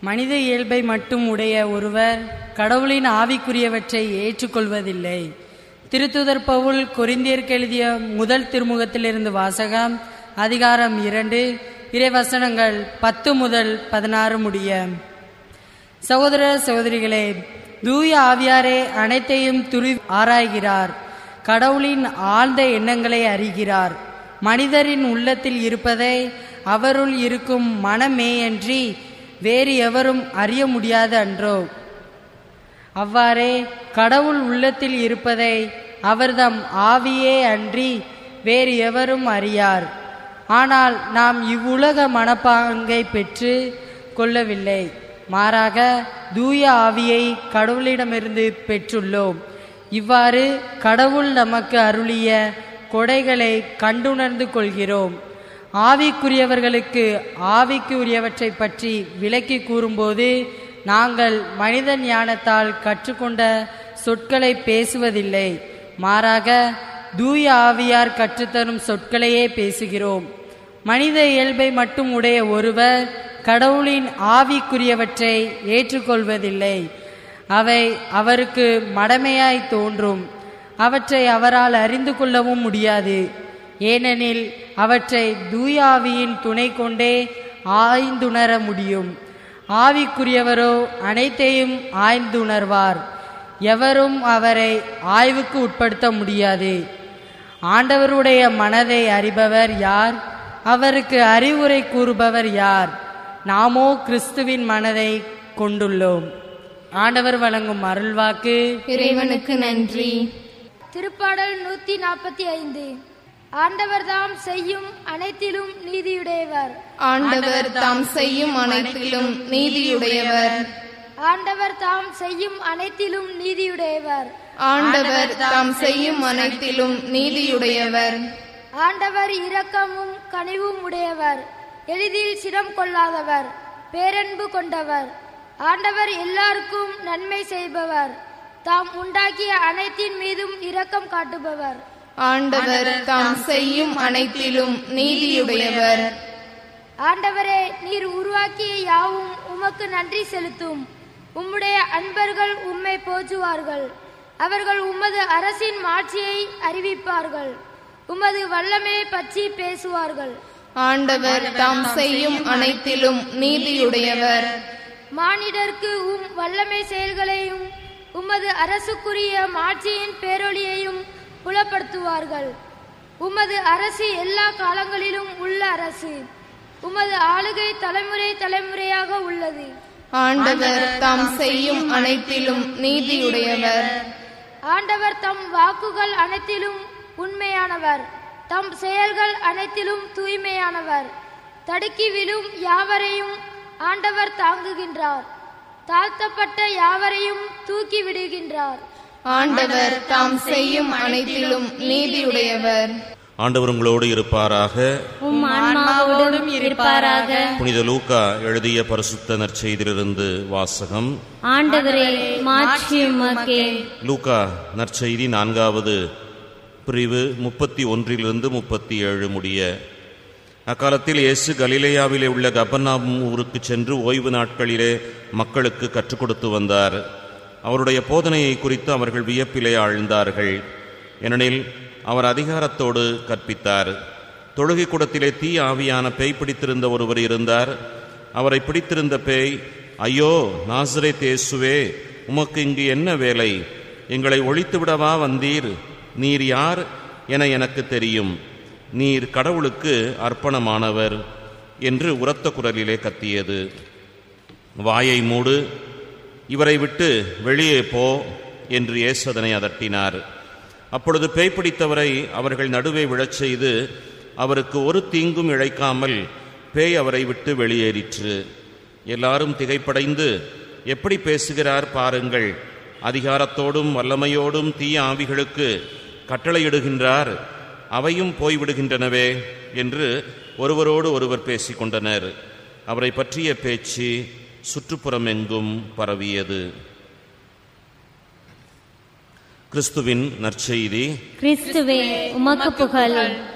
மனித இயல்பை மட்டும் உடைய ஒருவர் கடவுளின் ஆவிக்குரியவற்றை ஏற்றுக்கொள்வதில்லை திருத்துதர் பவுல் கொரிந்தியருக்கு எழுதிய முதல் திருமுகத்திலிருந்து வாசகம் அதிகாரம் இரண்டு இறைவசனங்கள் பத்து முதல் பதினாறு முடிய சகோதர சகோதரிகளே தூய ஆவியாரே அனைத்தையும் துரி ஆராய்கிறார் கடவுளின் ஆழ்ந்த எண்ணங்களை அறிகிறார் மனிதரின் உள்ளத்தில் இருப்பதை அவருள் இருக்கும் மனமேயன்றி வேறு எவரும் அறிய முடியாது அன்றோ அவ்வாறே கடவுள் உள்ளத்தில் இருப்பதை அவர்தம் ஆவியே அன்றி வேறு எவரும் அறியார் ஆனால் நாம் இவ்வுலக மனப்பாங்கை பெற்று கொள்ளவில்லை மாறாக தூய ஆவியை கடவுளிடமிருந்து பெற்றுள்ளோம் இவ்வாறு கடவுள் நமக்கு அருளிய கொடைகளை கண்டுணர்ந்து கொள்கிறோம் ஆவிக்குரியவர்களுக்கு ஆவிக்குரியவற்றை பற்றி விளக்கி கூறும்போது நாங்கள் மனித ஞானத்தால் கற்றுக்கொண்ட சொற்களை பேசுவதில்லை மாறாக தூய ஆவியார் கற்றுத்தரும் சொற்களையே பேசுகிறோம் மனித இயல்பை மட்டும் உடைய ஒருவர் கடவுளின் ஆவிக்குரியவற்றை ஏற்றுக்கொள்வதில்லை அவை அவருக்கு மடமையாய் தோன்றும் அவற்றை அவரால் அறிந்து கொள்ளவும் முடியாது ஏனெனில் அவற்றை தூயாவியின் துணை கொண்டே ஆய்ந்துணர முடியும் ஆவிக்குரியவரோ அனைத்தையும் ஆய்ந்துணர்வார் எவரும் அவரை ஆய்வுக்கு உட்படுத்த முடியாது ஆண்டவருடைய மனதை அறிபவர் யார் அவருக்கு அறிவுரை கூறுபவர் யார் நாமோ கிறிஸ்துவின் மனதை கொண்டுள்ளோம் ஆண்டவர் வழங்கும் அருள்வாக்கு இறைவனுக்கு நன்றி திருப்பாடல் நூத்தி நாற்பத்தி ஐந்து ஆண்டவர் தாம் செய்யும் அனைத்திலும் நீதியுடையவர் ஆண்டவர் தாம் செய்யும் அனைத்திலும் நீதியுடையவர் ஆண்டவர் தாம் செய்யும் அனைத்திலும் நீதியுடையவர் ஆண்டவர் தாம் செய்யும் அனைத்திலும் நீதியுடையவர் ஆண்டவர் இரக்கமும் கனிவும் உடையவர் எளிதில் சிரம் கொள்ளாதவர் பேரன்பு கொண்டவர் ஆண்டவர் எல்லாருக்கும் நன்மை செய்பவர் தாம் உண்டாக்கிய அனைத்தின் மீதும் இரக்கம் காட்டுபவர் ஆண்டவர் தாம் செய்யும் அனைத்திலும் நீதியுடையவர் ஆண்டவரே நீர் உருவாக்கிய யாவும் உமக்கு நன்றி செலுத்தும் உம்முடைய அன்பர்கள் உம்மை போற்றுவார்கள் அவர்கள் உமது அரசின் மாட்சியை அறிவிப்பார்கள் உமது வல்லமையை பற்றி பேசுவார்கள் ஆண்டவர் தாம் செய்யும் அனைத்திலும் நீதியுடையவர் மானிடர்க்கு உம் வல்லமை செயல்களையும் உமது அரசுக்குரிய மாட்சியின் பேரொளியையும் புலப்படுத்துவார்கள் உமது அரசு எல்லா காலங்களிலும் உள்ள அரசு உமது ஆளுகை தலைமுறை தலைமுறையாக உள்ளது ஆண்டவர் தாம் செய்யும் அனைத்திலும் நீதியுடையவர் ஆண்டவர் தம் வாக்குகள் அனைத்திலும் உண்மையானவர் தம் செயல்கள் அனைத்திலும் தூய்மையானவர் தடுக்கி விழும் யாவரையும் ஆண்டவர் தாங்குகின்றார் தாழ்த்தப்பட்ட யாவரையும் தூக்கி விடுகின்றார் ஆண்டவர் தாம் செய்யும் அனைத்திலும் நீதியுடையவர் ஆண்டவர் உங்களோடு இருப்பாராக உம் ஆன்மாவோடும் இருப்பாராக புனித லூக்கா எழுதிய பரிசுத்த நற்செய்தியிலிருந்து வாசகம் ஆண்டவரே மாட்சி உமக்கே லூக்கா நற்செய்தி நான்காவது பிரிவு முப்பத்தி ஒன்றிலிருந்து முப்பத்தி ஏழு முடிய அக்காலத்தில் இயேசு கலிலேயாவிலே உள்ள கபர்நாம் ஊருக்கு சென்று ஓய்வு நாட்களிலே மக்களுக்கு கற்றுக் கொடுத்து வந்தார் அவருடைய போதனையை குறித்து அவர்கள் வியப்பிலே ஆழ்ந்தார்கள் ஏனெனில் அவர் அதிகாரத்தோடு கற்பித்தார் தொழுகை கூடத்திலே தீ ஆவியான பேய் பிடித்திருந்த ஒருவர் இருந்தார் அவரை பிடித்திருந்த பேய் ஐயோ நாசரேத் இயேசுவே உமக்கு இங்கு என்ன வேலை எங்களை ஒழித்துவிடவா வந்தீர் நீர் யார் என எனக்கு தெரியும் நீர் கடவுளுக்கு அர்ப்பணமானவர் என்று உரத்த குரலிலே கத்தியது வாயை மூடு இவரை விட்டு வெளியே போ என்று இயேசு அதட்டினார் அப்பொழுது பேய் பிடித்தவரை அவர்கள் நடுவே விழச் செய்து அவருக்கு ஒரு தீங்கும் இழைக்காமல் பேய் அவரை விட்டு வெளியேறிற்று எல்லாரும் திகைப்படைந்து எப்படி பேசுகிறார் பாருங்கள் அதிகாரத்தோடும் வல்லமையோடும் தீய ஆவிகளுக்கு கட்டளையிடுகின்றார் அவையும் போய்விடுகின்றனவே என்று ஒருவரோடு ஒருவர் பேசிக்கொண்டனர் அவரை பற்றிய பேச்சு சுற்றுப்புறமெங்கும் பரவியது கிறிஸ்துவின் நற்செய்தி கிறிஸ்துவே உமக்கு புகழ்